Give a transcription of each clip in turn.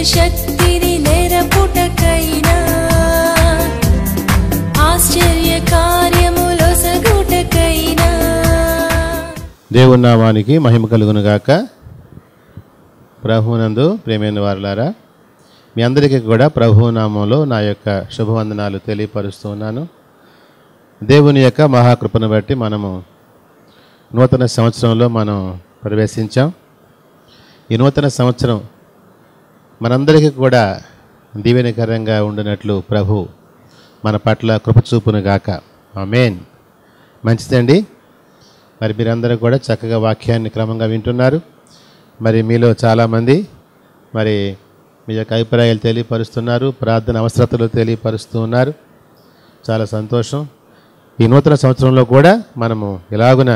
శక్తిని నెరపుటకైనా ఆశ్చర్య కార్యములో సగుటకైనా దేవుని నామానికి మహిమ కలుగును గాక ప్రభువునందు ప్రేమైన వారులారా మీ అందరికీ కూడా ప్రభు నామంలో నా యొక్క శుభవందనాలు తెలియపరుస్తూ ఉన్నాను దేవుని యొక్క మహాకృపను బట్టి మనము నూతన సంవత్సరంలో మనం ప్రవేశించాం ఈ నూతన సంవత్సరం మనందరికీ కూడా దీవెనకరంగా ఉండినట్లు ప్రభు మన పట్ల కృప చూపును గాక ఆమేన్ మంచిదండి మరి మీరందరూ కూడా చక్కగా వాక్యాన్ని క్రమంగా వింటున్నారు మరి మీలో చాలామంది మరి మీ యొక్క అభిప్రాయాలు తెలియపరుస్తున్నారు ప్రార్థన అవసరతలు తెలియపరుస్తూ ఉన్నారు చాలా సంతోషం ఈ నూతన సంవత్సరంలో కూడా మనము ఇలాగున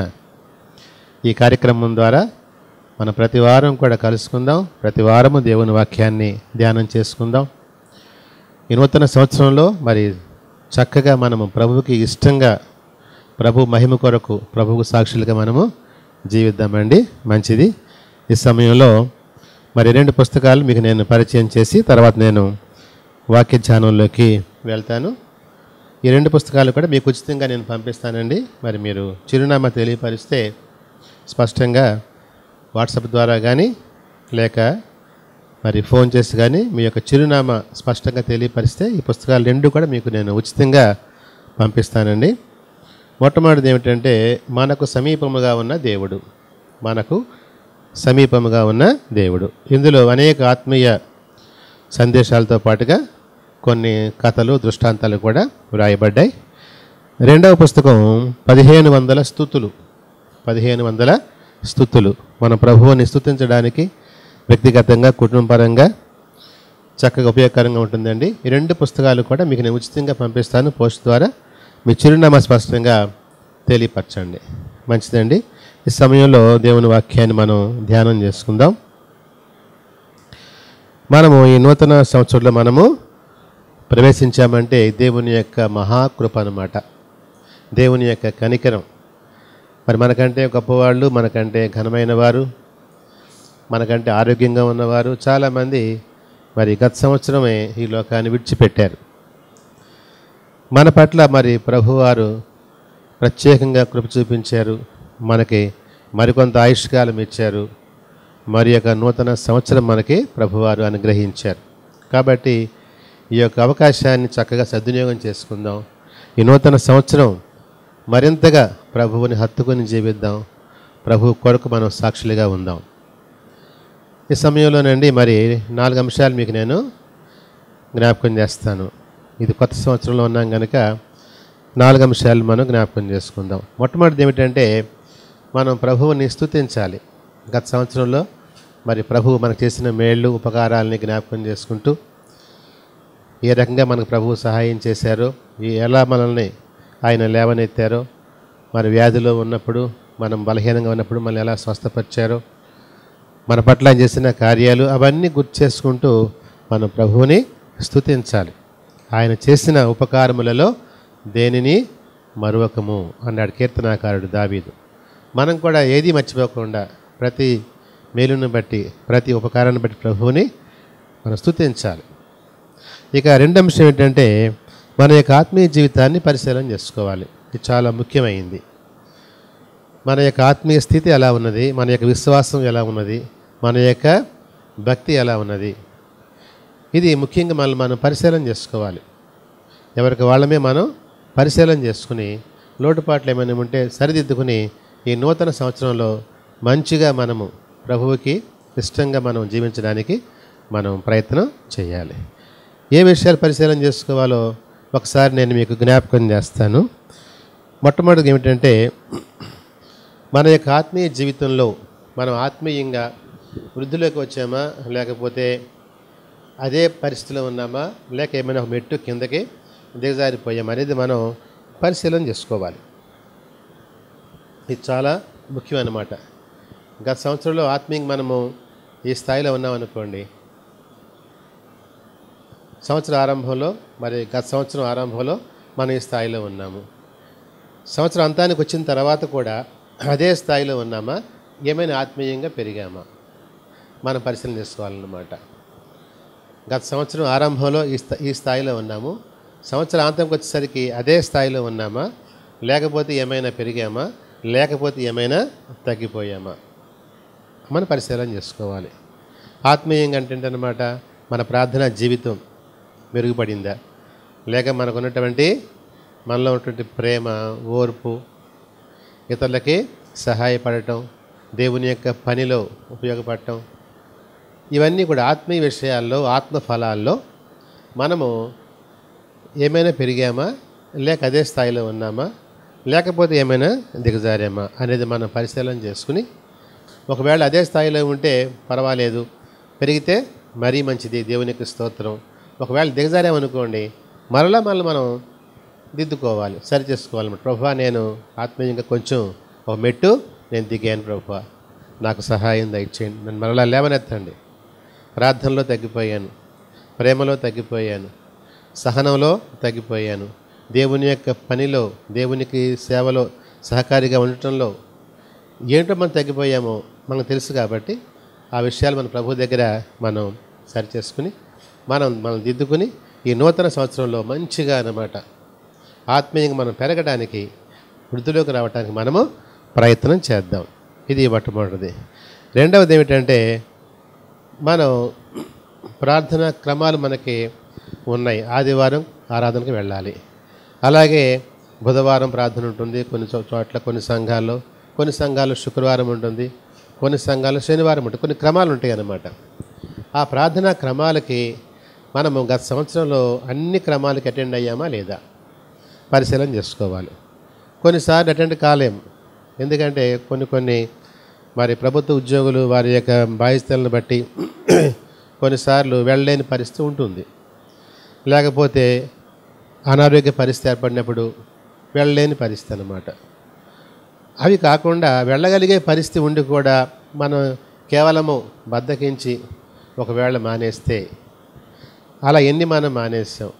ఈ కార్యక్రమం ద్వారా మనం ప్రతి వారం కూడా కలుసుకుందాం ప్రతి వారము దేవుని వాక్యాన్ని ధ్యానం చేసుకుందాం ఈ నూతన సంవత్సరంలో మరి చక్కగా మనము ప్రభువుకి ఇష్టంగా ప్రభు మహిమ కొరకు ప్రభువుకు సాక్షులుగా మనము జీవిద్దామండి మంచిది ఈ సమయంలో మరి రెండు పుస్తకాలు మీకు నేను పరిచయం చేసి తర్వాత నేను వాక్య ధ్యానంలోకి వెళ్తాను ఈ రెండు పుస్తకాలు కూడా మీకు ఉచితంగా నేను పంపిస్తానండి మరి మీరు చిరునామా తెలియపరిస్తే స్పష్టంగా వాట్సాప్ ద్వారా కానీ లేక మరి ఫోన్ చేసి కానీ మీ యొక్క చిరునామా స్పష్టంగా తెలియపరిస్తే ఈ పుస్తకాలు రెండు కూడా మీకు నేను ఉచితంగా పంపిస్తానండి మొట్టమొదటిది ఏమిటంటే మనకు సమీపముగా ఉన్న దేవుడు మనకు సమీపముగా ఉన్న దేవుడు ఇందులో అనేక ఆత్మీయ సందేశాలతో పాటుగా కొన్ని కథలు దృష్టాంతాలు కూడా వ్రాయబడ్డాయి రెండవ పుస్తకం పదిహేను వందల స్థుతులు పదిహేను వందల స్థుతులు మన ప్రభువుని స్థుతించడానికి వ్యక్తిగతంగా కుటుంబపరంగా చక్కగా ఉపయోగకరంగా ఉంటుందండి ఈ రెండు పుస్తకాలు కూడా మీకు నేను ఉచితంగా పంపిస్తాను పోస్ట్ ద్వారా మీ చిరునామా స్పష్టంగా తెలియపరచండి మంచిదండి ఈ సమయంలో దేవుని వాక్యాన్ని మనం ధ్యానం చేసుకుందాం మనము ఈ నూతన సంవత్సరంలో మనము ప్రవేశించామంటే దేవుని యొక్క మహాకృప అన్నమాట దేవుని యొక్క కనికరం మరి మనకంటే గొప్పవాళ్ళు మనకంటే ఘనమైన వారు మనకంటే ఆరోగ్యంగా ఉన్నవారు చాలామంది మరి గత సంవత్సరమే ఈ లోకాన్ని విడిచిపెట్టారు మన పట్ల మరి ప్రభువారు ప్రత్యేకంగా కృప చూపించారు మనకి మరికొంత ఆయుష్కాలం ఇచ్చారు మరి యొక్క నూతన సంవత్సరం మనకి ప్రభువారు అనుగ్రహించారు కాబట్టి ఈ యొక్క అవకాశాన్ని చక్కగా సద్వినియోగం చేసుకుందాం ఈ నూతన సంవత్సరం మరింతగా ప్రభువుని హత్తుకొని జీవిద్దాం ప్రభు కొరకు మనం సాక్షులుగా ఉందాం ఈ సమయంలోనండి మరి నాలుగు అంశాలు మీకు నేను జ్ఞాపకం చేస్తాను ఇది కొత్త సంవత్సరంలో ఉన్నాం కనుక నాలుగు అంశాలు మనం జ్ఞాపకం చేసుకుందాం మొట్టమొదటిది ఏమిటంటే మనం ప్రభువుని స్తుతించాలి గత సంవత్సరంలో మరి ప్రభువు మనకు చేసిన మేళ్ళు ఉపకారాలని జ్ఞాపకం చేసుకుంటూ ఏ రకంగా మనకు ప్రభువు సహాయం చేశారో ఈ ఎలా మనల్ని ఆయన లేవనెత్తారో మరి వ్యాధిలో ఉన్నప్పుడు మనం బలహీనంగా ఉన్నప్పుడు మనల్ని ఎలా స్వస్థపరిచారో మన పట్ల ఆయన చేసిన కార్యాలు అవన్నీ గుర్తు చేసుకుంటూ మనం ప్రభువుని స్తుతించాలి ఆయన చేసిన ఉపకారములలో దేనిని మరువకము అన్నాడు కీర్తనాకారుడు దావీదు మనం కూడా ఏది మర్చిపోకుండా ప్రతి మేలును బట్టి ప్రతి ఉపకారాన్ని బట్టి ప్రభువుని మనం స్తుతించాలి ఇక రెండో అంశం ఏంటంటే మన యొక్క ఆత్మీయ జీవితాన్ని పరిశీలన చేసుకోవాలి ఇది చాలా ముఖ్యమైంది మన యొక్క ఆత్మీయ స్థితి ఎలా ఉన్నది మన యొక్క విశ్వాసం ఎలా ఉన్నది మన యొక్క భక్తి ఎలా ఉన్నది ఇది ముఖ్యంగా మనం మనం పరిశీలన చేసుకోవాలి ఎవరికి వాళ్ళమే మనం పరిశీలన చేసుకుని లోటుపాట్లు ఏమైనా ఉంటే సరిదిద్దుకుని ఈ నూతన సంవత్సరంలో మంచిగా మనము ప్రభువుకి ఇష్టంగా మనం జీవించడానికి మనం ప్రయత్నం చేయాలి ఏ విషయాలు పరిశీలన చేసుకోవాలో ఒకసారి నేను మీకు జ్ఞాపకం చేస్తాను మొట్టమొదటిది ఏమిటంటే మన యొక్క ఆత్మీయ జీవితంలో మనం ఆత్మీయంగా వృద్ధిలోకి వచ్చామా లేకపోతే అదే పరిస్థితిలో ఉన్నామా లేక ఏమైనా ఒక మెట్టు కిందకి దిగజారిపోయామా అనేది మనం పరిశీలన చేసుకోవాలి ఇది చాలా ముఖ్యమన్నమాట గత సంవత్సరంలో ఆత్మీయంగా మనము ఈ స్థాయిలో ఉన్నామనుకోండి సంవత్సర ఆరంభంలో మరి గత సంవత్సరం ఆరంభంలో మనం ఈ స్థాయిలో ఉన్నాము సంవత్సరం అంతానికి వచ్చిన తర్వాత కూడా అదే స్థాయిలో ఉన్నామా ఏమైనా ఆత్మీయంగా పెరిగామా మనం పరిశీలన చేసుకోవాలన్నమాట గత సంవత్సరం ఆరంభంలో ఈ స్థా ఈ స్థాయిలో ఉన్నాము సంవత్సరం అంతంకి వచ్చేసరికి అదే స్థాయిలో ఉన్నామా లేకపోతే ఏమైనా పెరిగామా లేకపోతే ఏమైనా తగ్గిపోయామా మనం పరిశీలన చేసుకోవాలి ఆత్మీయంగా అంటే అనమాట మన ప్రార్థనా జీవితం మెరుగుపడిందా లేక మనకు ఉన్నటువంటి మనలో ఉన్నటువంటి ప్రేమ ఓర్పు ఇతరులకి సహాయపడటం దేవుని యొక్క పనిలో ఉపయోగపడటం ఇవన్నీ కూడా ఆత్మీయ విషయాల్లో ఆత్మ ఫలాల్లో మనము ఏమైనా పెరిగామా లేక అదే స్థాయిలో ఉన్నామా లేకపోతే ఏమైనా దిగజారామా అనేది మనం పరిశీలన చేసుకుని ఒకవేళ అదే స్థాయిలో ఉంటే పర్వాలేదు పెరిగితే మరీ మంచిది దేవునికి స్తోత్రం ఒకవేళ దిగజారామనుకోండి మరలా మళ్ళీ మనం దిద్దుకోవాలి సరి చేసుకోవాలి ప్రభా నేను ఆత్మీయంగా కొంచెం ఒక మెట్టు నేను దిగాను ప్రభా నాకు సహాయం దయచేయండి నన్ను మరలా లేవనెత్తండి ప్రార్థనలో తగ్గిపోయాను ప్రేమలో తగ్గిపోయాను సహనంలో తగ్గిపోయాను దేవుని యొక్క పనిలో దేవునికి సేవలో సహకారిగా ఉండటంలో ఏంటో మనం తగ్గిపోయామో మనకు తెలుసు కాబట్టి ఆ విషయాలు మన ప్రభు దగ్గర మనం సరి చేసుకుని మనం మనం దిద్దుకుని ఈ నూతన సంవత్సరంలో మంచిగా అన్నమాట ఆత్మీయంగా మనం పెరగడానికి వృద్ధిలోకి రావడానికి మనము ప్రయత్నం చేద్దాం ఇది మొట్టమొదటిది రెండవది ఏమిటంటే మనం ప్రార్థన క్రమాలు మనకి ఉన్నాయి ఆదివారం ఆరాధనకు వెళ్ళాలి అలాగే బుధవారం ప్రార్థన ఉంటుంది కొన్ని చో- చోట్ల కొన్ని సంఘాల్లో కొన్ని సంఘాల్లో శుక్రవారం ఉంటుంది కొన్ని సంఘాల్లో శనివారం ఉంటుంది కొన్ని క్రమాలు ఉంటాయి అన్నమాట ఆ ప్రార్థనా క్రమాలకి మనము గత సంవత్సరంలో అన్ని క్రమాలకి అటెండ్ అయ్యామా లేదా పరిశీలన చేసుకోవాలి కొన్నిసార్లు అటెండ్ కాలేం ఎందుకంటే కొన్ని కొన్ని మరి ప్రభుత్వ ఉద్యోగులు వారి యొక్క బాధ్యతలను బట్టి కొన్నిసార్లు వెళ్ళలేని పరిస్థితి ఉంటుంది లేకపోతే అనారోగ్య పరిస్థితి ఏర్పడినప్పుడు వెళ్ళలేని పరిస్థితి అన్నమాట అవి కాకుండా వెళ్ళగలిగే పరిస్థితి ఉండి కూడా మనం కేవలము బద్దకించి ఒకవేళ మానేస్తే అలా ఎన్ని మనం మానేసాం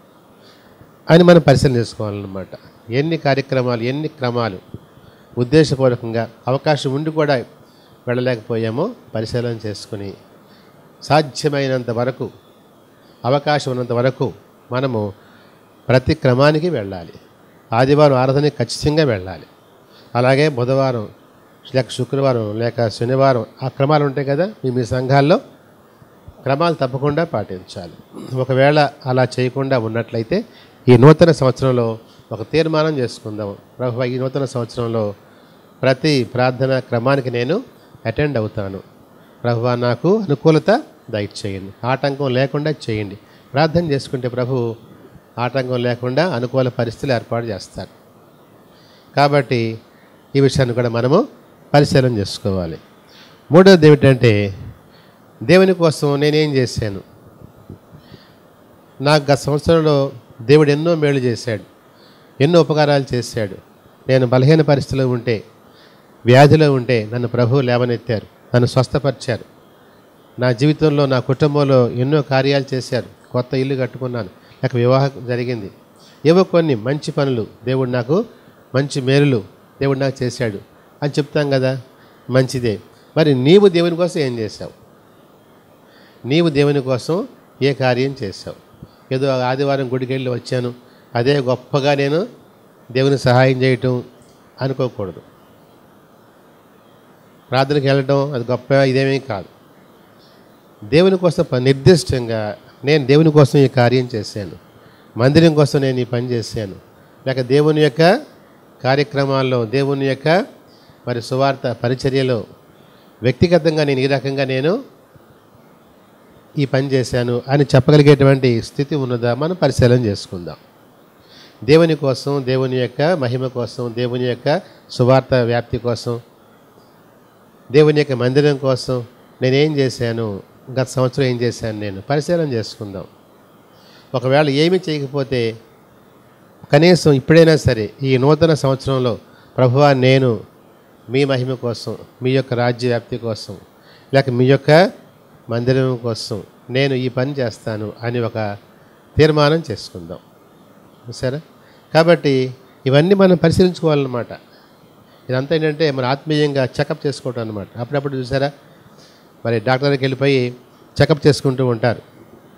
అని మనం పరిశీలన చేసుకోవాలన్నమాట ఎన్ని కార్యక్రమాలు ఎన్ని క్రమాలు ఉద్దేశపూర్వకంగా అవకాశం ఉండి కూడా వెళ్ళలేకపోయామో పరిశీలన చేసుకుని సాధ్యమైనంత వరకు అవకాశం ఉన్నంత వరకు మనము ప్రతి క్రమానికి వెళ్ళాలి ఆదివారం ఆరాధనకి ఖచ్చితంగా వెళ్ళాలి అలాగే బుధవారం లేక శుక్రవారం లేక శనివారం ఆ క్రమాలు ఉంటాయి కదా మీ మీ సంఘాల్లో క్రమాలు తప్పకుండా పాటించాలి ఒకవేళ అలా చేయకుండా ఉన్నట్లయితే ఈ నూతన సంవత్సరంలో ఒక తీర్మానం చేసుకుందాం ప్రభు ఈ నూతన సంవత్సరంలో ప్రతి ప్రార్థన క్రమానికి నేను అటెండ్ అవుతాను ప్రభు నాకు అనుకూలత దయచేయండి ఆటంకం లేకుండా చేయండి ప్రార్థన చేసుకుంటే ప్రభు ఆటంకం లేకుండా అనుకూల పరిస్థితులు ఏర్పాటు చేస్తారు కాబట్టి ఈ విషయాన్ని కూడా మనము పరిశీలన చేసుకోవాలి మూడవది ఏమిటంటే దేవుని కోసం నేనేం చేశాను నాకు గత సంవత్సరంలో దేవుడు ఎన్నో మేలు చేశాడు ఎన్నో ఉపకారాలు చేశాడు నేను బలహీన పరిస్థితిలో ఉంటే వ్యాధిలో ఉంటే నన్ను ప్రభువు లేవనెత్తారు నన్ను స్వస్థపరిచారు నా జీవితంలో నా కుటుంబంలో ఎన్నో కార్యాలు చేశారు కొత్త ఇల్లు కట్టుకున్నాను నాకు వివాహం జరిగింది ఏవో కొన్ని మంచి పనులు దేవుడు నాకు మంచి మేలులు దేవుడు నాకు చేశాడు అని చెప్తాం కదా మంచిదే మరి నీవు దేవుని కోసం ఏం చేశావు నీవు దేవుని కోసం ఏ కార్యం చేశావు ఏదో ఆదివారం గుడికి వెళ్ళి వచ్చాను అదే గొప్పగా నేను దేవుని సహాయం చేయటం అనుకోకూడదు ప్రార్థనకి వెళ్ళటం అది గొప్ప ఇదేమీ కాదు దేవుని కోసం ప- నిర్దిష్టంగా నేను దేవుని కోసం ఈ కార్యం చేశాను మందిరం కోసం నేను ఈ పని చేశాను లేక దేవుని యొక్క కార్యక్రమాల్లో దేవుని యొక్క మరి సువార్త పరిచర్యలో వ్యక్తిగతంగా నేను ఈ రకంగా నేను ఈ పని చేశాను అని చెప్పగలిగేటువంటి స్థితి ఉన్నదా మనం పరిశీలన చేసుకుందాం దేవుని కోసం దేవుని యొక్క మహిమ కోసం దేవుని యొక్క సువార్త వ్యాప్తి కోసం దేవుని యొక్క మందిరం కోసం నేనేం చేశాను గత సంవత్సరం ఏం చేశాను నేను పరిశీలన చేసుకుందాం ఒకవేళ ఏమీ చేయకపోతే కనీసం ఇప్పుడైనా సరే ఈ నూతన సంవత్సరంలో ప్రభువా నేను మీ మహిమ కోసం మీ యొక్క రాజ్య వ్యాప్తి కోసం లేక మీ యొక్క మందిరం కోసం నేను ఈ పని చేస్తాను అని ఒక తీర్మానం చేసుకుందాం సరే కాబట్టి ఇవన్నీ మనం పరిశీలించుకోవాలన్నమాట ఇదంతా ఏంటంటే మన ఆత్మీయంగా చెకప్ చేసుకోవటం అనమాట అప్పుడప్పుడు చూసారా మరి డాక్టర్ దగ్గరికి వెళ్ళిపోయి చెకప్ చేసుకుంటూ ఉంటారు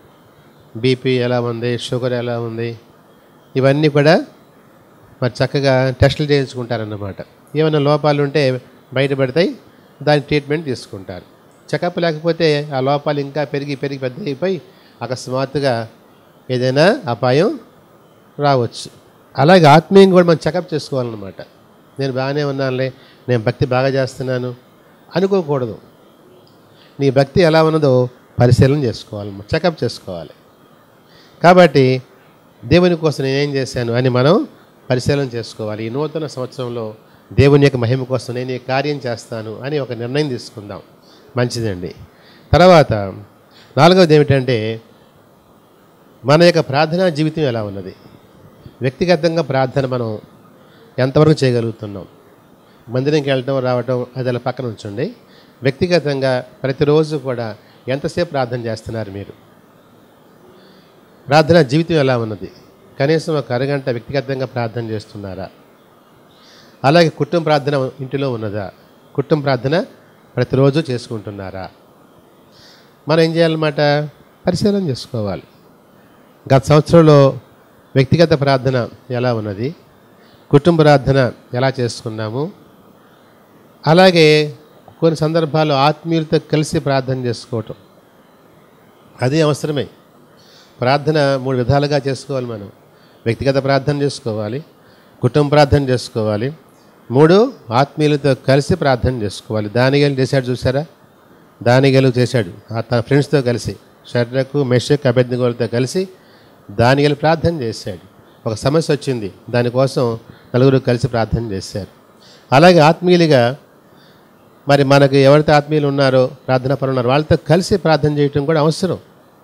బీపీ ఎలా ఉంది షుగర్ ఎలా ఉంది ఇవన్నీ కూడా మరి చక్కగా టెస్టులు చేయించుకుంటారన్నమాట ఏమైనా లోపాలు ఉంటే బయటపడతాయి దాని ట్రీట్మెంట్ తీసుకుంటారు చెకప్ లేకపోతే ఆ లోపాలు ఇంకా పెరిగి పెరిగి పెద్ద అయిపోయి అకస్మాత్తుగా ఏదైనా అపాయం రావచ్చు అలాగే ఆత్మీయంగా కూడా మనం చెకప్ చేసుకోవాలన్నమాట నేను బాగానే ఉన్నానులే నేను భక్తి బాగా చేస్తున్నాను అనుకోకూడదు నీ భక్తి ఎలా ఉన్నదో పరిశీలన చేసుకోవాలి చెకప్ చేసుకోవాలి కాబట్టి దేవుని కోసం నేనేం చేశాను అని మనం పరిశీలన చేసుకోవాలి ఈ నూతన సంవత్సరంలో దేవుని యొక్క మహిమ కోసం నేను ఈ కార్యం చేస్తాను అని ఒక నిర్ణయం తీసుకుందాం మంచిదండి తర్వాత నాలుగవది ఏమిటంటే మన యొక్క ప్రార్థనా జీవితం ఎలా ఉన్నది వ్యక్తిగతంగా ప్రార్థన మనం ఎంతవరకు చేయగలుగుతున్నాం మందిరంకి వెళ్ళటం రావటం అది అలా పక్కన ఉంచండి వ్యక్తిగతంగా ప్రతిరోజు కూడా ఎంతసేపు ప్రార్థన చేస్తున్నారు మీరు ప్రార్థన జీవితం ఎలా ఉన్నది కనీసం ఒక అరగంట వ్యక్తిగతంగా ప్రార్థన చేస్తున్నారా అలాగే కుటుంబ ప్రార్థన ఇంటిలో ఉన్నదా కుటుంబ ప్రార్థన ప్రతిరోజు చేసుకుంటున్నారా మనం ఏం చేయాలన్నమాట పరిశీలన చేసుకోవాలి గత సంవత్సరంలో వ్యక్తిగత ప్రార్థన ఎలా ఉన్నది కుటుంబ ప్రార్థన ఎలా చేసుకున్నాము అలాగే కొన్ని సందర్భాల్లో ఆత్మీయులతో కలిసి ప్రార్థన చేసుకోవటం అది అవసరమే ప్రార్థన మూడు విధాలుగా చేసుకోవాలి మనం వ్యక్తిగత ప్రార్థన చేసుకోవాలి కుటుంబ ప్రార్థన చేసుకోవాలి మూడు ఆత్మీయులతో కలిసి ప్రార్థన చేసుకోవాలి దానిగలు చేశాడు చూసారా దానిగలు చేశాడు ఆ తన ఫ్రెండ్స్తో కలిసి షర్రకు మెషక్ అభ్యర్థిగోలతో కలిసి దానిగలు ప్రార్థన చేశాడు ఒక సమస్య వచ్చింది దానికోసం నలుగురు కలిసి ప్రార్థన చేశారు అలాగే ఆత్మీయులుగా మరి మనకు ఎవరైతే ఆత్మీయులు ఉన్నారో ప్రార్థన పరులు ఉన్నారో వాళ్ళతో కలిసి ప్రార్థన చేయటం కూడా అవసరం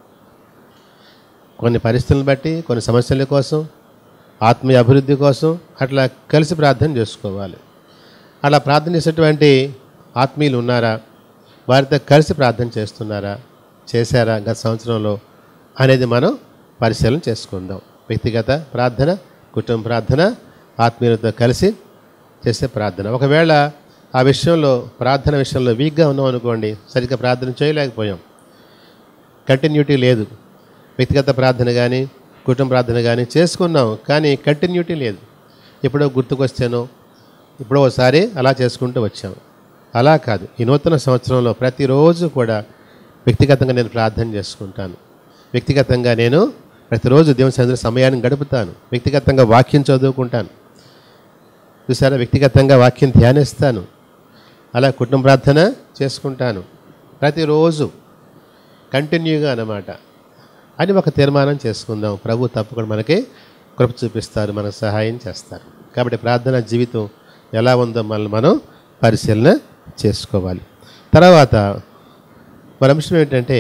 కొన్ని పరిస్థితులను బట్టి కొన్ని సమస్యల కోసం ఆత్మీయ అభివృద్ధి కోసం అట్లా కలిసి ప్రార్థన చేసుకోవాలి అలా ప్రార్థన చేసేటువంటి ఆత్మీయులు ఉన్నారా వారితో కలిసి ప్రార్థన చేస్తున్నారా చేశారా గత సంవత్సరంలో అనేది మనం పరిశీలన చేసుకుందాం వ్యక్తిగత ప్రార్థన కుటుంబ ప్రార్థన ఆత్మీయులతో కలిసి చేసే ప్రార్థన ఒకవేళ ఆ విషయంలో ప్రార్థన విషయంలో వీక్గా ఉన్నాం అనుకోండి సరిగ్గా ప్రార్థన చేయలేకపోయాం కంటిన్యూటీ లేదు వ్యక్తిగత ప్రార్థన కానీ కుటుంబ ప్రార్థన కానీ చేసుకున్నాం కానీ కంటిన్యూటీ లేదు ఎప్పుడో గుర్తుకొచ్చానో ఎప్పుడో ఒకసారి అలా చేసుకుంటూ వచ్చాం అలా కాదు ఈ నూతన సంవత్సరంలో ప్రతిరోజు కూడా వ్యక్తిగతంగా నేను ప్రార్థన చేసుకుంటాను వ్యక్తిగతంగా నేను ప్రతిరోజు దేవుని సన్నిధిలో సమయాన్ని గడుపుతాను వ్యక్తిగతంగా వాక్యం చదువుకుంటాను చూసారా వ్యక్తిగతంగా వాక్యం ధ్యానిస్తాను అలా కుటుంబ ప్రార్థన చేసుకుంటాను ప్రతిరోజు కంటిన్యూగా అన్నమాట అని ఒక తీర్మానం చేసుకుందాం ప్రభు తప్పకుండా మనకి కృప చూపిస్తారు మనకు సహాయం చేస్తారు కాబట్టి ప్రార్థన జీవితం ఎలా ఉందో మనల్ని మనం పరిశీలన చేసుకోవాలి తర్వాత మన అంశం ఏంటంటే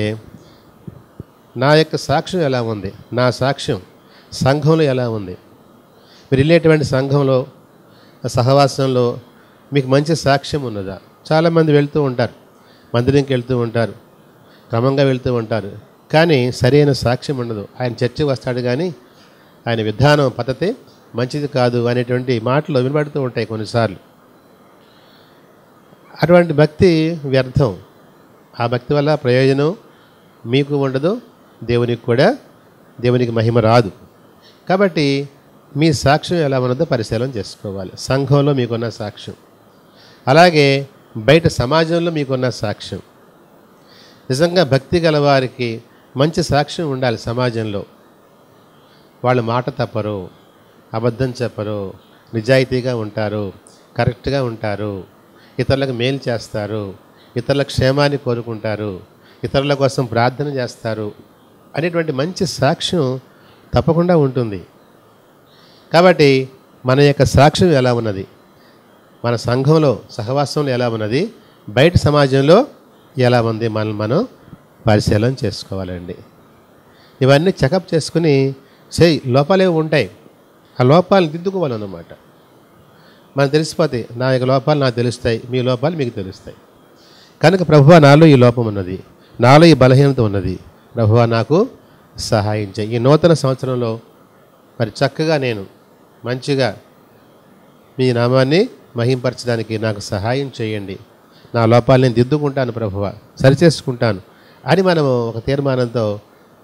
నా యొక్క సాక్ష్యం ఎలా ఉంది నా సాక్ష్యం సంఘంలో ఎలా ఉంది మీరు వెళ్ళేటువంటి సంఘంలో సహవాసంలో మీకు మంచి సాక్ష్యం ఉన్నదా చాలామంది వెళ్తూ ఉంటారు మందిరంకి వెళ్తూ ఉంటారు క్రమంగా వెళ్తూ ఉంటారు కానీ సరైన సాక్ష్యం ఉండదు ఆయన చర్చకి వస్తాడు కానీ ఆయన విధానం పద్ధతి మంచిది కాదు అనేటువంటి మాటలు వినబడుతూ ఉంటాయి కొన్నిసార్లు అటువంటి భక్తి వ్యర్థం ఆ భక్తి వల్ల ప్రయోజనం మీకు ఉండదు దేవునికి కూడా దేవునికి మహిమ రాదు కాబట్టి మీ సాక్ష్యం ఎలా ఉన్నదో పరిశీలన చేసుకోవాలి సంఘంలో మీకున్న సాక్ష్యం అలాగే బయట సమాజంలో మీకున్న సాక్ష్యం నిజంగా భక్తి గల వారికి మంచి సాక్ష్యం ఉండాలి సమాజంలో వాళ్ళు మాట తప్పరు అబద్ధం చెప్పరు నిజాయితీగా ఉంటారు కరెక్ట్గా ఉంటారు ఇతరులకు మేలు చేస్తారు ఇతరుల క్షేమాన్ని కోరుకుంటారు ఇతరుల కోసం ప్రార్థన చేస్తారు అనేటువంటి మంచి సాక్ష్యం తప్పకుండా ఉంటుంది కాబట్టి మన యొక్క సాక్ష్యం ఎలా ఉన్నది మన సంఘంలో సహవాసంలో ఎలా ఉన్నది బయట సమాజంలో ఎలా ఉంది మనల్ని మనం పరిశీలన చేసుకోవాలండి ఇవన్నీ చెకప్ చేసుకుని చేయి లోపాలే ఉంటాయి ఆ లోపాలను దిద్దుకోవాలన్నమాట మనకు తెలిసిపోతాయి నా యొక్క లోపాలు నాకు తెలుస్తాయి మీ లోపాలు మీకు తెలుస్తాయి కనుక ప్రభువా నాలో ఈ లోపం ఉన్నది నాలో ఈ బలహీనత ఉన్నది ప్రభువా నాకు సహాయం చేయి ఈ నూతన సంవత్సరంలో మరి చక్కగా నేను మంచిగా మీ నామాన్ని మహింపరచడానికి నాకు సహాయం చేయండి నా లోపాలు నేను దిద్దుకుంటాను ప్రభువ సరిచేసుకుంటాను అని మనము ఒక తీర్మానంతో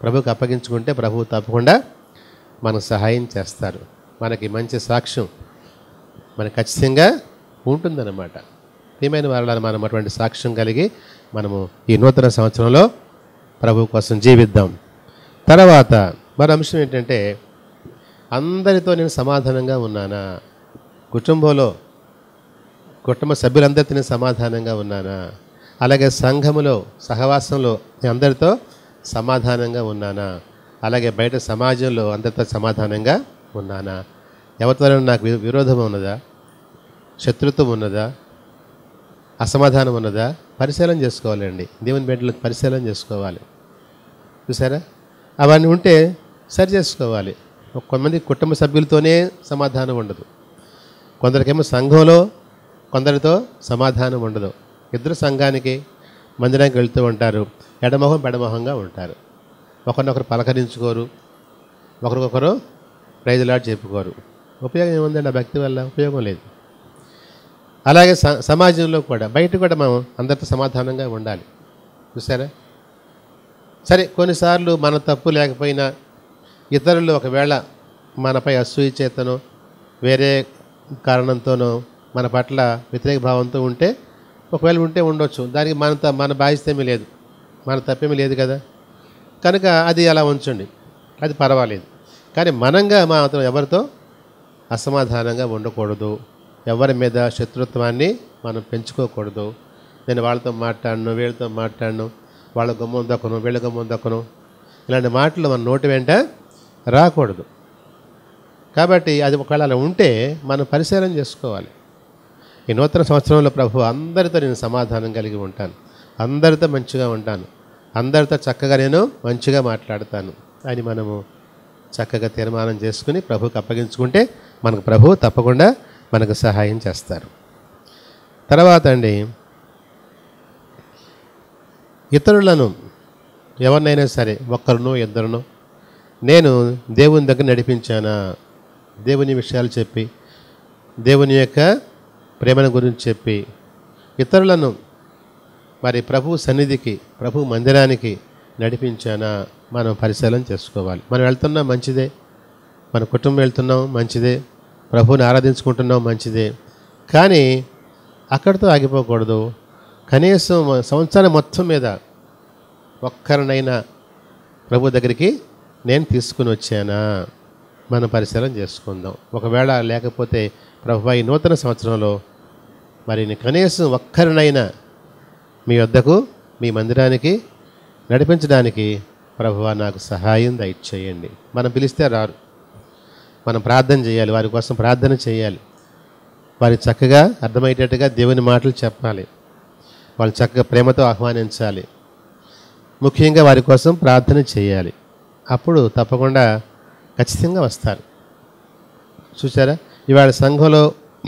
ప్రభుకి అప్పగించుకుంటే ప్రభువు తప్పకుండా మనకు సహాయం చేస్తారు మనకి మంచి సాక్ష్యం మనకు ఖచ్చితంగా ఉంటుందన్నమాట ప్రియమైన వారాలను మనం అటువంటి సాక్ష్యం కలిగి మనము ఈ నూతన సంవత్సరంలో ప్రభు కోసం జీవిద్దాం తర్వాత మరో అంశం ఏంటంటే అందరితో నేను సమాధానంగా ఉన్నానా కుటుంబంలో కుటుంబ సభ్యులందరితో నేను సమాధానంగా ఉన్నానా అలాగే సంఘములో సహవాసంలో నేను అందరితో సమాధానంగా ఉన్నానా అలాగే బయట సమాజంలో అందరితో సమాధానంగా ఉన్నానా ఎవరితో నాకు వి- విరోధం ఉన్నదా శత్రుత్వం ఉన్నదా అసమాధానం ఉన్నదా పరిశీలన చేసుకోవాలండి దేవుని బిడ్డలకు పరిశీలన చేసుకోవాలి చూసారా అవన్నీ ఉంటే సరి చేసుకోవాలి ఒక కొంతమంది కుటుంబ సభ్యులతోనే సమాధానం ఉండదు కొందరికేమో సంఘంలో కొందరితో సమాధానం ఉండదు ఇద్దరు సంఘానికి మందిరానికి వెళ్తూ ఉంటారు ఎడమొహం పెడమొహంగా ఉంటారు ఒకరినొకరు పలకరించుకోరు ఒకరికొకరు ప్రైజులాడు చెప్పుకోరు ఉపయోగం ఏముందండి ఆ భక్తి వల్ల ఉపయోగం లేదు అలాగే స సమాజంలో కూడా బయట కూడా మనం అందరితో సమాధానంగా ఉండాలి చూసారా సరే కొన్నిసార్లు మన తప్పు లేకపోయినా ఇతరులు ఒకవేళ మనపై అసూయ చేతనో వేరే కారణంతోనో మన పట్ల వ్యతిరేక భావంతో ఉంటే ఒకవేళ ఉంటే ఉండొచ్చు దానికి మన త- మన బాధ్యత ఏమీ లేదు మన తప్పేమీ లేదు కదా కనుక అది అలా ఉంచండి అది పర్వాలేదు కానీ మనంగా మాత్రం ఎవరితో అసమాధానంగా ఉండకూడదు ఎవరి మీద శత్రుత్వాన్ని మనం పెంచుకోకూడదు నేను వాళ్ళతో మాట్లాడను వీళ్ళతో మాట్లాడను వాళ్ళ గుమ్మం దక్కను వీళ్ళ గుమ్మం దక్కను ఇలాంటి మాటలు మన నోటి వెంట రాకూడదు కాబట్టి అది ఒకవేళ అలా ఉంటే మనం పరిశీలన చేసుకోవాలి ఈ నూతన సంవత్సరంలో ప్రభు అందరితో నేను సమాధానం కలిగి ఉంటాను అందరితో మంచిగా ఉంటాను అందరితో చక్కగా నేను మంచిగా మాట్లాడతాను అని మనము చక్కగా తీర్మానం చేసుకుని ప్రభుకి అప్పగించుకుంటే మనకు ప్రభు తప్పకుండా మనకు సహాయం చేస్తారు తర్వాత అండి ఇతరులను ఎవరినైనా సరే ఒక్కరునో ఇద్దరునో నేను దేవుని దగ్గర నడిపించానా దేవుని విషయాలు చెప్పి దేవుని యొక్క ప్రేమను గురించి చెప్పి ఇతరులను మరి ప్రభు సన్నిధికి ప్రభు మందిరానికి నడిపించానా మనం పరిశీలన చేసుకోవాలి మనం వెళ్తున్నాం మంచిదే మన కుటుంబం వెళ్తున్నాం మంచిదే ప్రభువుని ఆరాధించుకుంటున్నాం మంచిదే కానీ అక్కడితో ఆగిపోకూడదు కనీసం సంవత్సరం మొత్తం మీద ఒక్కరినైనా ప్రభు దగ్గరికి నేను తీసుకుని వచ్చానా మనం పరిశీలన చేసుకుందాం ఒకవేళ లేకపోతే ప్రభు ఈ నూతన సంవత్సరంలో మరి నీ కనీసం ఒక్కరినైనా మీ వద్దకు మీ మందిరానికి నడిపించడానికి ప్రభువా నాకు సహాయం దయచేయండి మనం పిలిస్తే రారు మనం ప్రార్థన చేయాలి వారి కోసం ప్రార్థన చేయాలి వారి చక్కగా అర్థమయ్యేటట్టుగా దేవుని మాటలు చెప్పాలి వాళ్ళు చక్కగా ప్రేమతో ఆహ్వానించాలి ముఖ్యంగా వారి కోసం ప్రార్థన చేయాలి అప్పుడు తప్పకుండా ఖచ్చితంగా వస్తారు చూసారా ఇవాళ సంఘంలో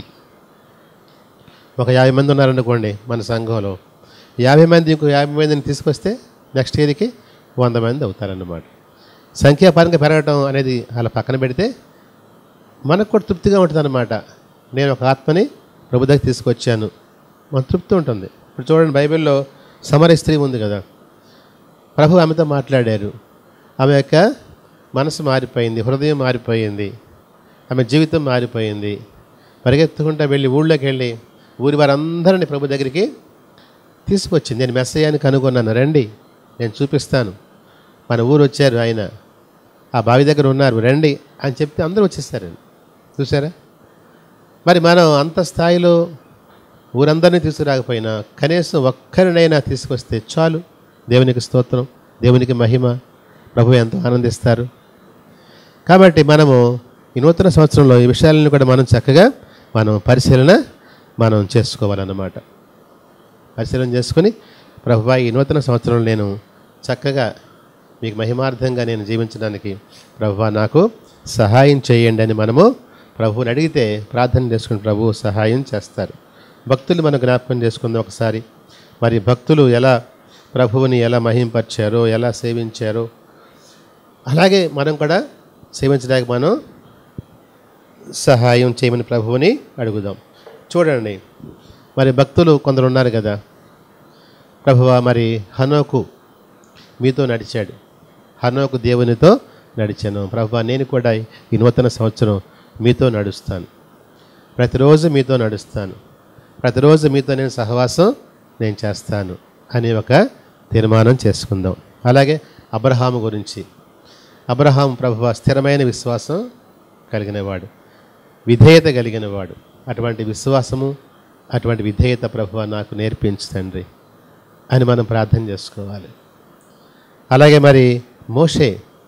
ఒక యాభై మంది ఉన్నారనుకోండి మన సంఘంలో యాభై మంది ఇంకో యాభై మందిని తీసుకొస్తే నెక్స్ట్ ఇయర్కి వంద మంది అవుతారన్నమాట సంఖ్యాపరంగా పెరగటం అనేది అలా పక్కన పెడితే మనకు కూడా తృప్తిగా ఉంటుందన్నమాట నేను ఒక ఆత్మని ప్రభు దగ్గర తీసుకొచ్చాను మన తృప్తి ఉంటుంది ఇప్పుడు చూడండి బైబిల్లో సమర స్త్రీ ఉంది కదా ప్రభు ఆమెతో మాట్లాడారు ఆమె యొక్క మనసు మారిపోయింది హృదయం మారిపోయింది ఆమె జీవితం మారిపోయింది పరిగెత్తుకుంటూ వెళ్ళి ఊళ్ళోకి వెళ్ళి ఊరి వారందరిని ప్రభు దగ్గరికి తీసుకొచ్చింది నేను మెస్సయ్యాన్ని కనుగొన్నాను రండి నేను చూపిస్తాను మన ఊరు వచ్చారు ఆయన ఆ బావి దగ్గర ఉన్నారు రండి అని చెప్తే అందరూ వచ్చేసారండి చూసారా మరి మనం అంత స్థాయిలో ఊరందరినీ తీసుకురాకపోయినా కనీసం ఒక్కరినైనా తీసుకొస్తే చాలు దేవునికి స్తోత్రం దేవునికి మహిమ ప్రభు ఎంతో ఆనందిస్తారు కాబట్టి మనము ఈ నూతన సంవత్సరంలో ఈ విషయాలను కూడా మనం చక్కగా మనం పరిశీలన మనం చేసుకోవాలన్నమాట పరిశీలన చేసుకుని ప్రభువా ఈ నూతన సంవత్సరంలో నేను చక్కగా మీకు మహిమార్థంగా నేను జీవించడానికి ప్రభువా నాకు సహాయం చేయండి అని మనము ప్రభువుని అడిగితే ప్రార్థన చేసుకుని ప్రభువు సహాయం చేస్తారు భక్తులు మనం జ్ఞాపకం చేసుకుందాం ఒకసారి మరి భక్తులు ఎలా ప్రభువుని ఎలా మహింపరిచారో ఎలా సేవించారో అలాగే మనం కూడా సేవించడానికి మనం సహాయం చేయమని ప్రభువుని అడుగుదాం చూడండి మరి భక్తులు కొందరు ఉన్నారు కదా ప్రభువా మరి హనోకు మీతో నడిచాడు హనోకు దేవునితో నడిచాను ప్రభు నేను కూడా ఈ నూతన సంవత్సరం మీతో నడుస్తాను ప్రతిరోజు మీతో నడుస్తాను ప్రతిరోజు మీతో నేను సహవాసం నేను చేస్తాను అని ఒక తీర్మానం చేసుకుందాం అలాగే అబ్రహాము గురించి అబ్రహాం ప్రభు స్థిరమైన విశ్వాసం కలిగినవాడు విధేయత కలిగినవాడు అటువంటి విశ్వాసము అటువంటి విధేయత ప్రభు నాకు నేర్పించు తండ్రి అని మనం ప్రార్థన చేసుకోవాలి అలాగే మరి మోషే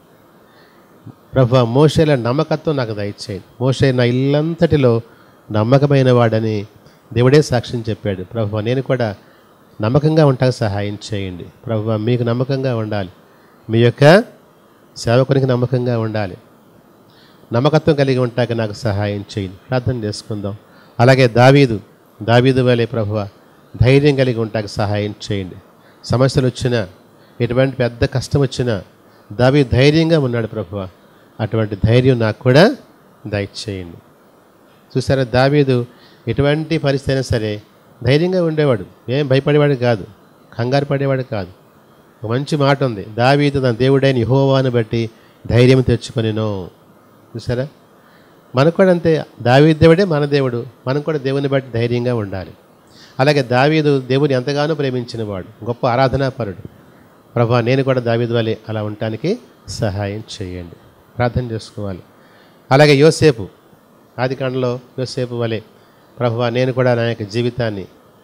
ప్రభు మోషేల నమ్మకత్వం నాకు దయచేయండి మోషే నా ఇల్లంతటిలో నమ్మకమైన వాడని దేవుడే సాక్ష్యం చెప్పాడు ప్రభు నేను కూడా నమ్మకంగా ఉంటాక సహాయం చేయండి ప్రభు మీకు నమ్మకంగా ఉండాలి మీ యొక్క సేవకునికి నమ్మకంగా ఉండాలి నమ్మకత్వం కలిగి ఉంటాక నాకు సహాయం చేయండి ప్రార్థన చేసుకుందాం అలాగే దావీదు దావీదు వలె ప్రభువ ధైర్యం కలిగి ఉంటాక సహాయం చేయండి సమస్యలు వచ్చినా ఎటువంటి పెద్ద కష్టం వచ్చినా దావీ ధైర్యంగా ఉన్నాడు ప్రభువ అటువంటి ధైర్యం నాకు కూడా దయచేయండి చూసారా దావీదు ఎటువంటి పరిస్థితి అయినా సరే ధైర్యంగా ఉండేవాడు ఏం భయపడేవాడు కాదు కంగారు పడేవాడు కాదు ఒక మంచి మాట ఉంది దావీదు తన దేవుడైన యెహోవాను బట్టి ధైర్యం తెచ్చుకొనినో చూసారా మనకు కూడా అంతే దావీదు దేవుడే మన దేవుడు మనం కూడా దేవుని బట్టి ధైర్యంగా ఉండాలి అలాగే దావీదు దేవుని ఎంతగానో ప్రేమించిన వాడు గొప్ప ఆరాధనాపరుడు ప్రభా నేను కూడా దావీదు వలె అలా ఉండటానికి సహాయం చేయండి ప్రార్థన చేసుకోవాలి అలాగే యోసేపు ఆదికాండలో యోసేపు వలె ప్రభా నేను కూడా నా యొక్క జీవితాన్ని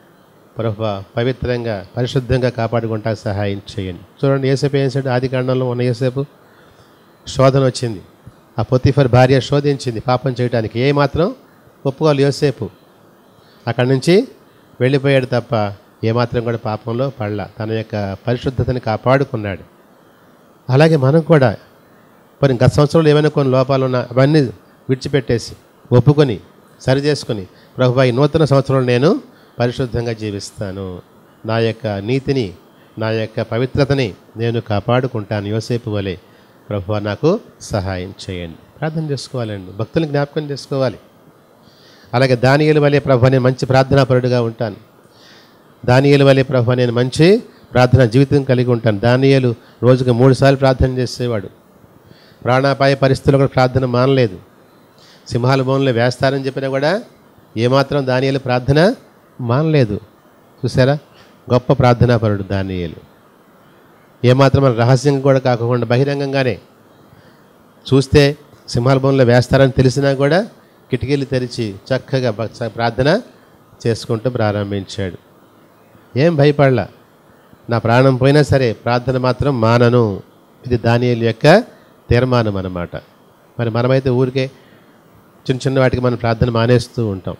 ప్రభా పవిత్రంగా పరిశుద్ధంగా కాపాడుకుంటా సహాయం చేయండి చూడండి యోసేపు ఏం చేశాడు ఆదికాండంలో ఉన్న యోసేపు శోధన వచ్చింది ఆ పొత్తిఫర్ భార్య శోధించింది పాపం చేయడానికి ఏ మాత్రం ఒప్పుకోవాలి యోసేపు అక్కడి నుంచి వెళ్ళిపోయాడు తప్ప ఏమాత్రం కూడా పాపంలో పడలా తన యొక్క పరిశుద్ధతని కాపాడుకున్నాడు అలాగే మనం కూడా మరి గత సంవత్సరంలో ఏమైనా కొన్ని లోపాలు ఉన్నా అవన్నీ విడిచిపెట్టేసి ఒప్పుకొని సరి చేసుకొని ప్రభు ఈ నూతన సంవత్సరంలో నేను పరిశుద్ధంగా జీవిస్తాను నా యొక్క నీతిని నా యొక్క పవిత్రతని నేను కాపాడుకుంటాను యోసేపు వలె ప్రభు నాకు సహాయం చేయండి ప్రార్థన చేసుకోవాలండి భక్తులను జ్ఞాపకం చేసుకోవాలి అలాగే దానియేలు వలె ప్రభు నేను మంచి ప్రార్థనాపరుడుగా ఉంటాను దానియేలు వలె ప్రభు నేను మంచి ప్రార్థన జీవితం కలిగి ఉంటాను దానియేలు రోజుకు మూడు సార్లు ప్రార్థన చేసేవాడు ప్రాణాపాయ పరిస్థితుల్లో కూడా ప్రార్థన మానలేదు సింహాల భవన్లో వేస్తారని చెప్పినా కూడా ఏమాత్రం దానియేలు ప్రార్థన మానలేదు చూసారా గొప్ప ప్రార్థనాపరుడు దానియేలు ఏమాత్రం మన రహస్యంగా కూడా కాకుండా బహిరంగంగానే చూస్తే సింహాల భవన్లో వేస్తారని తెలిసినా కూడా కిటికీలు తెరిచి చక్కగా భ- ప్రార్థన చేసుకుంటూ ప్రారంభించాడు ఏం భయపడలా నా ప్రాణం పోయినా సరే ప్రార్థన మాత్రం మానను ఇది దానియేలు యొక్క తీర్మానం అన్నమాట మరి మనమైతే ఊరికే చిన్న చిన్న వాటికి మనం ప్రార్థన మానేస్తూ ఉంటాం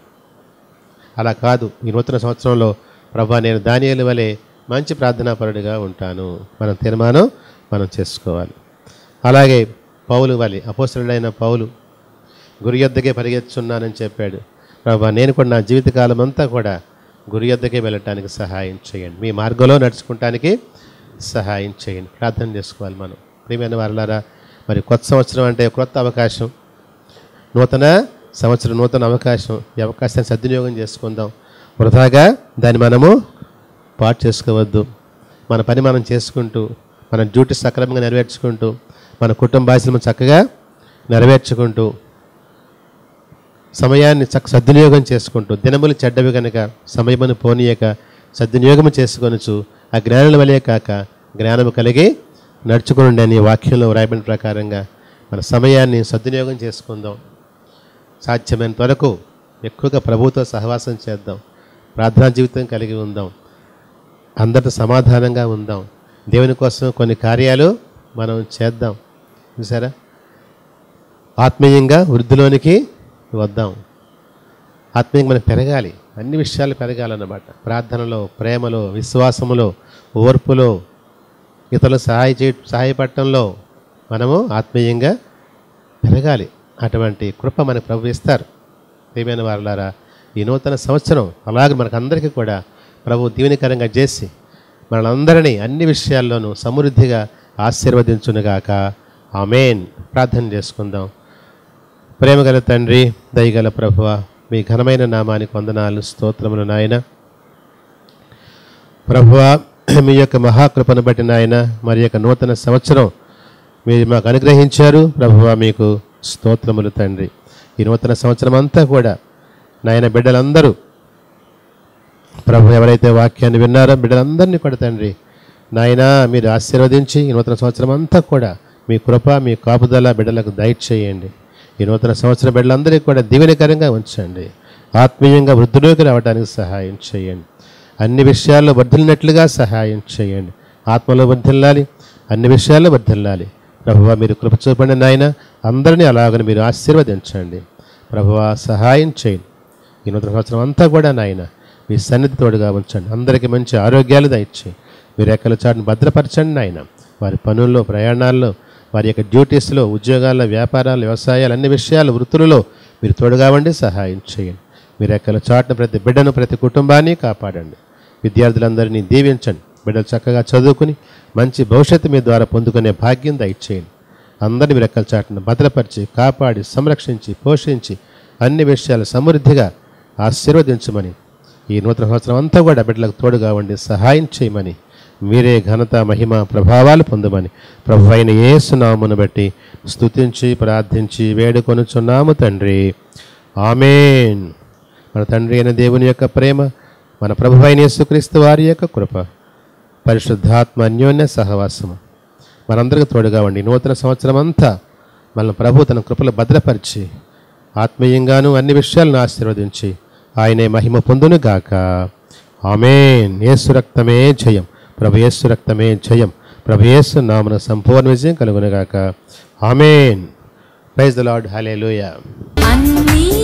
అలా కాదు ఈ నూతన సంవత్సరంలో ప్రభా నేను దానియేలు వలె మంచి ప్రార్థనాపరుడిగా ఉంటాను మనం తీర్మానం మనం చేసుకోవాలి అలాగే పౌలు వలె అపోసరుడైన పౌలు గురి యొద్దకే పరిగెత్తున్నానని చెప్పాడు ప్రభా నేను కూడా నా జీవితకాలం అంతా కూడా గురి యొద్దకే వెళ్ళటానికి సహాయం చేయండి మీ మార్గంలో నడుచుకుంటానికి సహాయం చేయండి ప్రార్థన చేసుకోవాలి మనం ప్రియమైన వారలారా మరి కొత్త సంవత్సరం అంటే కొత్త అవకాశం నూతన సంవత్సరం నూతన అవకాశం ఈ అవకాశాన్ని సద్వినియోగం చేసుకుందాం వృధాగా దాన్ని మనము పాటు చేసుకోవద్దు మన పని మనం చేసుకుంటూ మన డ్యూటీ సక్రమంగా నెరవేర్చుకుంటూ మన కుటుంబాశలను చక్కగా నెరవేర్చుకుంటూ సమయాన్ని చక్క సద్వినియోగం చేసుకుంటూ దినములు చెడ్డవి కనుక సమయమును పోనీయక సద్వినియోగం చేసుకొనొచ్చు ఆ జ్ఞానం వలే కాక జ్ఞానము కలిగి నడుచుకుని అని వాక్యంలో వ్రాయబడిన ప్రకారంగా మన సమయాన్ని సద్వినియోగం చేసుకుందాం సాధ్యమైనంత వరకు ఎక్కువగా ప్రభువుతో సహవాసం చేద్దాం ప్రార్థనా జీవితం కలిగి ఉందాం అందరితో సమాధానంగా ఉందాం దేవుని కోసం కొన్ని కార్యాలు మనం చేద్దాం చూసారా ఆత్మీయంగా వృద్ధిలోనికి వద్దాం ఆత్మీయంగా మనం పెరగాలి అన్ని విషయాలు పెరగాలన్నమాట ప్రార్థనలో ప్రేమలో విశ్వాసములో ఓర్పులో ఇతరులకు సహాయ చే సహాయపడటంలో మనము ఆత్మీయంగా పెరగాలి అటువంటి కృప మనకు ప్రభు ఇస్తారు ప్రియమైన వారులారా ఈ నూతన సంవత్సరం అలాగే మనకందరికీ కూడా ప్రభు దీవెనకరంగా చేసి మనందరినీ అన్ని విషయాల్లోనూ సమృద్ధిగా ఆశీర్వదించునుగాక ఆమెన్ ప్రార్థన చేసుకుందాం ప్రేమగల తండ్రి దయగల ప్రభువ మీ ఘనమైన నామానికి వందనాలు స్తోత్రములు నాయన ప్రభువ మీ యొక్క మహాకృపను బట్టి నాయన మరి యొక్క నూతన సంవత్సరం మీరు మాకు అనుగ్రహించారు ప్రభువా మీకు స్తోత్రములు తండ్రి ఈ నూతన సంవత్సరం అంతా కూడా నాయన బిడ్డలందరూ ప్రభు ఎవరైతే వాక్యాన్ని విన్నారో బిడ్డలందరినీ కూడా తండ్రి నాయనా మీరు ఆశీర్వదించి ఈ నూతన సంవత్సరం అంతా కూడా మీ కృప మీ కాపుదల బిడ్డలకు దయచేయండి ఈ నూతన సంవత్సరం బిడ్డలందరికీ కూడా దీవెనకరంగా ఉంచండి ఆత్మీయంగా వృద్ధిలోకి రావడానికి సహాయం చేయండి అన్ని విషయాల్లో వర్ధిల్లినట్లుగా సహాయం చేయండి ఆత్మలో వర్ధిల్లాలి అన్ని విషయాల్లో వర్ధిల్లాలి ప్రభువా మీరు కృప చూపండి నాయన అందరినీ అలాగని మీరు ఆశీర్వదించండి ప్రభువా సహాయం చేయండి ఈ నూతన సంవత్సరం అంతా కూడా నాయన మీ సన్నిధి తోడుగా ఉంచండి అందరికీ మంచి ఆరోగ్యాలు దయచి మీరు ఎక్కల చాటును భద్రపరచండి నాయన వారి పనుల్లో ప్రయాణాల్లో వారి యొక్క డ్యూటీస్లో ఉద్యోగాల్లో వ్యాపారాలు వ్యవసాయాలు అన్ని విషయాలు వృత్తులలో మీరు తోడుగా ఉండి సహాయం చేయండి మీరు ఎక్కల చాటున ప్రతి బిడ్డను ప్రతి కుటుంబాన్ని కాపాడండి విద్యార్థులందరినీ దీవించండి బిడ్డలు చక్కగా చదువుకుని మంచి భవిష్యత్తు మీ ద్వారా పొందుకునే భాగ్యం దయచేయండి అందరిని మీరు ఎక్కల చాటును భద్రపరిచి కాపాడి సంరక్షించి పోషించి అన్ని విషయాలు సమృద్ధిగా ఆశీర్వదించమని ఈ నూతన సంవత్సరం అంతా కూడా బిడ్డలకు తోడుగా ఉండి సహాయం చేయమని మీరే ఘనత మహిమ ప్రభావాలు పొందమని ప్రభు అయిన ఏసునామును బట్టి స్తుతించి ప్రార్థించి వేడుకొనుచున్నాము తండ్రి ఆమెన్ మన తండ్రి అయిన దేవుని యొక్క ప్రేమ మన ప్రభు అయిన యేసుక్రీస్తు వారి యొక్క కృప పరిశుద్ధాత్మ అన్యోన్య సహవాసము మనందరికీ తోడుగా ఉండి నూతన సంవత్సరం అంతా మన ప్రభు తన కృపలు భద్రపరిచి ఆత్మీయంగాను అన్ని విషయాలను ఆశీర్వదించి ఆయనే మహిమ పొందును గాక ఆమెన్ యేసు రక్తమే జయం ప్రభు యేసు రక్తమే జయం ప్రభు యేసు నామన సంపూర్ణ విజయం కలుగును గాక amen praise the Lord hallelujah అన్నీ